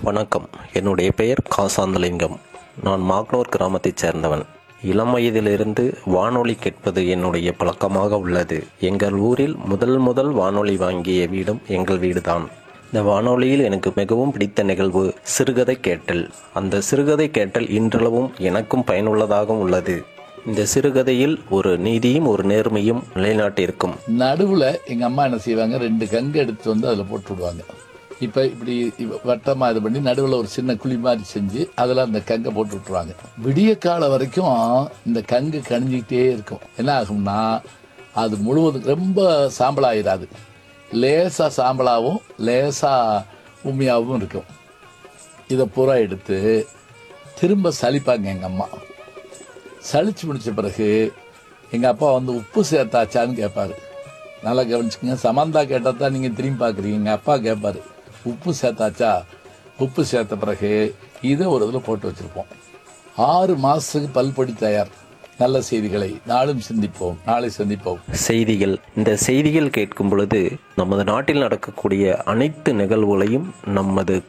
வணக்கம் என்னுடைய பெயர் காசாந்தலிங்கம் நான் மாக்னூர் கிராமத்தைச் சேர்ந்தவன் இளம் வயதிலிருந்து வானொலி கேட்பது என்னுடைய பழக்கமாக உள்ளது எங்கள் ஊரில் முதல் முதல் வானொலி வாங்கிய வீடும் எங்கள் வீடுதான் இந்த வானொலியில் எனக்கு மிகவும் பிடித்த நிகழ்வு சிறுகதை கேட்டல் அந்த சிறுகதை கேட்டல் இன்றளவும் எனக்கும் பயனுள்ளதாகவும் உள்ளது இந்த சிறுகதையில் ஒரு நீதியும் ஒரு நேர்மையும் நிலைநாட்டியிருக்கும் நடுவுல எங்க அம்மா என்ன செய்வாங்க ரெண்டு கங்கு எடுத்து வந்து அதுல போட்டு விடுவாங்க இப்ப இப்படி இவ- வட்டமா இது பண்ணி நடுவுல ஒரு சின்ன குழி மாதிரி செஞ்சு அதுல அந்த கங்கை போட்டு விட்டுருவாங்க விடிய காலம் வரைக்கும் இந்த கங்கு கணிஞ்சிக்கிட்டே இருக்கும் என்ன ஆகும்னா அது முழுவதும் ரொம்ப சாம்பலாயிராது லேசா சாம்பலாவும் லேசா உண்மையாகவும் இருக்கும் இதை பூரா எடுத்து திரும்ப சலிப்பாங்க எங்க அம்மா சலிச்சு முடிச்ச பிறகு எங்க அப்பா வந்து உப்பு சேர்த்தாச்சான்னு கேட்பாரு நல்லா கவனிச்சுக்கங்க சமந்தா கேட்டா தான் நீங்க திரும்பி பாக்குறீங்க எங்க அப்பா கேட்பாரு உப்பு சேர்த்தாச்சா உப்பு சேர்த்த பிறகு இதை ஒரு இதில் போட்டு வச்சிருப்போம் ஆறு மாசத்துக்கு பல்பொடி தயார் நல்ல செய்திகளை நாளும் சிந்திப்போம் நாளை சந்திப்போம் செய்திகள் இந்த செய்திகள் கேட்கும் பொழுது நமது நாட்டில் நடக்கக்கூடிய அனைத்து நிகழ்வுகளையும் நமது